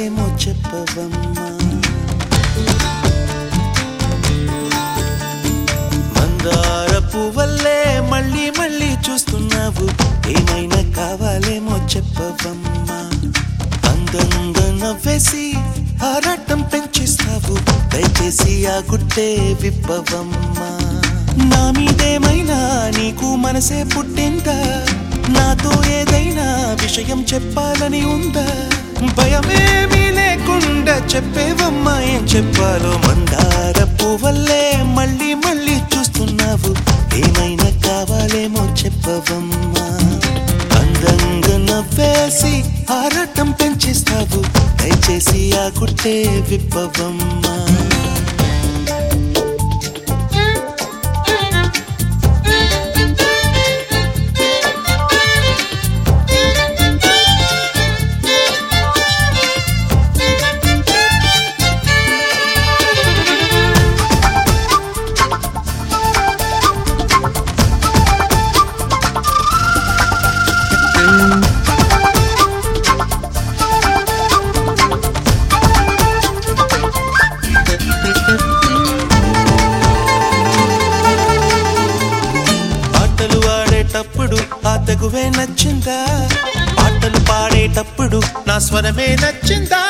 కావాలేమో చెప్పవమ్మా మందార పువ్వల్లే మళ్ళీ మళ్ళీ చూస్తున్నావు ఏమైనా కావాలేమో చెప్పవమ్మా అందంగా నవ్వేసి ఆరాటం పెంచిస్తావు దయచేసి ఆ గుట్టే విప్పవమ్మా నా మీదేమైనా నీకు మనసే పుట్టిందా నాతో ఏదైనా విషయం చెప్పాలని ఉందా భయమేమీ లేకుండా చెప్పేవమ్మా ఏం చెప్పాలో మందార పువ్వల్లే మళ్ళీ మళ్ళీ చూస్తున్నావు ఏమైనా కావాలేమో చెప్పవమ్మా అందంగా నవ్వేసి ఆరాటం పెంచేస్తావు దయచేసి ఆ గుట్టే విప్పవమ్మా పాటలు ఆడేటప్పుడు ఆ తెగువే నచ్చిందా పాటలు పాడేటప్పుడు నా స్వరమే నచ్చిందా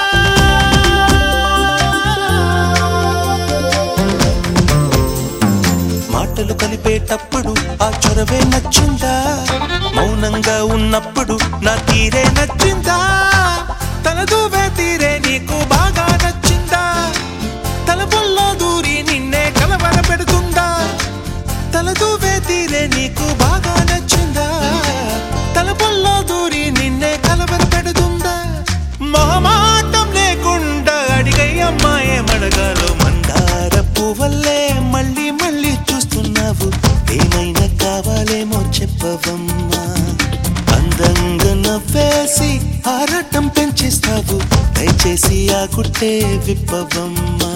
మాటలు కలిపేటప్పుడు ఆ చొరవే నచ్చిందా మౌనంగా ఉన్నప్పుడు నా తీరే నచ్చిందా తలదూవే తీరే నీకు బాగా నచ్చిందా తలపుల్లో దూరి నిన్నే కలవర పెడుతుందా తలదూవే తీరే నీకు బాగా నచ్చిందా తలపుల్లో దూరి నిన్నే కలవర పెడుతుందా మొహమాటం లేకుండా అడిగై అమ్మాయే మడగాలో మందార పువ్వల్లే మళ్ళీ మళ్ళీ చూస్తున్నావు ఏమైనా కావాలేమో చెప్పవమ్మా అందంగా నవ్వేసి ఆరాటం పెంచేస్తావు దయచేసి ఆ గుట్టే విప్పవమ్మా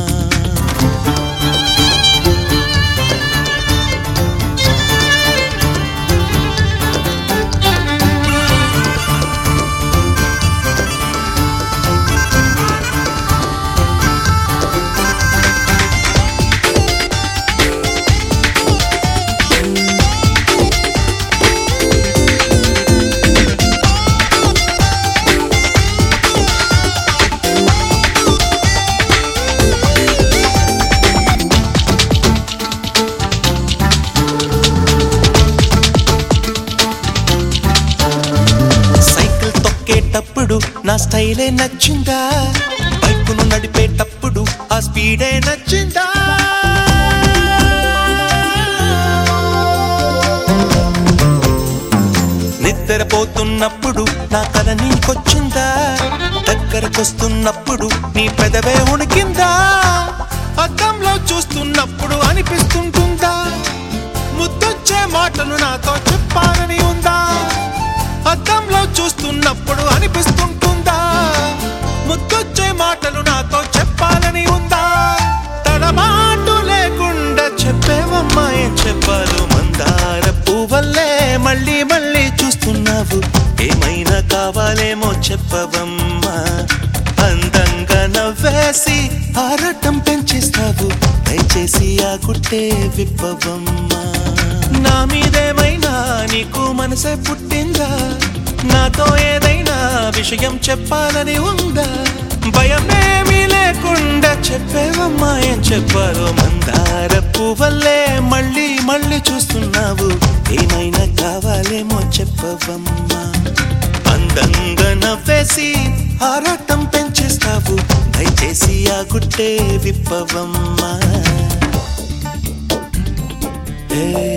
సైకిల్ తొక్కేటప్పుడు నా స్టైలే నచ్చిందా బైకును నడిపేటప్పుడు ఆ స్పీడే నచ్చిందా నిద్రపోతున్నప్పుడు నా కల నీకొచ్చిందా దగ్గరకొస్తున్నప్పుడు నీ పెదవే ఉణికిందా అద్దంలో చూస్తున్నప్పుడు అనిపిస్తుంటుందా ముద్దొచ్చే మాటలు నాతో చెప్పాలని ఉందా అద్దంలో చూస్తున్నప్పుడు అనిపిస్తుంటుందా ముద్దొచ్చే మాటలు నాతో చెప్పాలని ఉందా తడమాటు లేకుండా చెప్పేవమ్మా ఏం చెప్పాలు మందార పువ్వల్లే మళ్ళీ మళ్ళీ చూస్తున్నావు ఏమైనా కావాలేమో చెప్పవమ్మా అందంగా నవ్వేసి ఆరాటం పెంచేస్తావు దయచేసి ఆ గుట్టే విప్పవమ్మా నా మీదేమైనా నీకు మనసే పుట్టిందా నాతో ఏదైనా విషయం చెప్పాలని ఉందా భయమేమీ లేకుండా చెప్పేవమ్మా ఏం చెప్పాలో మందార పువ్వల్లే మళ్ళీ మళ్ళీ చూస్తున్నావు ఏమైనా కావాలేమో చెప్పవమ్మా అందంగా నవ్వేసి ఆరాటం పెంచేస్తావు దయచేసి ఆ గుట్టే విప్పవమ్మా Hey